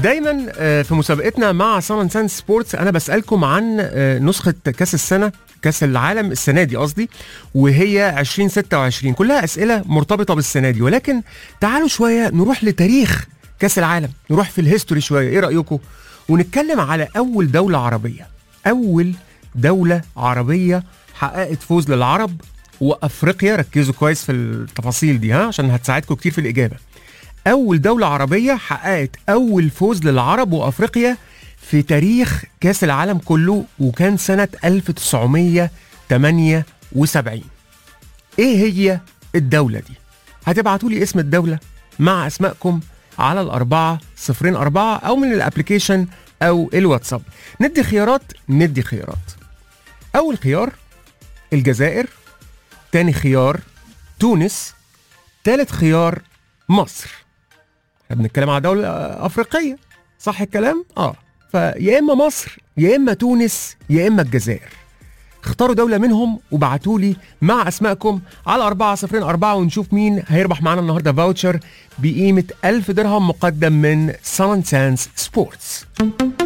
دايما آه، في مسابقتنا مع سان سان سبورتس انا بسالكم عن آه، نسخه كاس السنه كاس العالم السنه دي قصدي وهي 2026 كلها اسئله مرتبطه بالسنه دي ولكن تعالوا شويه نروح لتاريخ كاس العالم نروح في الهيستوري شويه ايه رايكم ونتكلم على اول دوله عربيه اول دوله عربيه حققت فوز للعرب وافريقيا ركزوا كويس في التفاصيل دي ها عشان هتساعدكم كتير في الاجابه أول دولة عربية حققت أول فوز للعرب وأفريقيا في تاريخ كأس العالم كله وكان سنة 1978 إيه هي الدولة دي؟ هتبعتوا لي اسم الدولة مع أسمائكم على الأربعة صفرين أربعة أو من الأبليكيشن أو الواتساب ندي خيارات ندي خيارات أول خيار الجزائر تاني خيار تونس تالت خيار مصر احنا بنتكلم على دولة أفريقية صح الكلام؟ اه فيا إما مصر يا إما تونس يا إما الجزائر اختاروا دولة منهم وبعتوا لي مع أسمائكم على 404 ونشوف مين هيربح معانا النهاردة فاوتشر بقيمة 1000 درهم مقدم من سان سانس سبورتس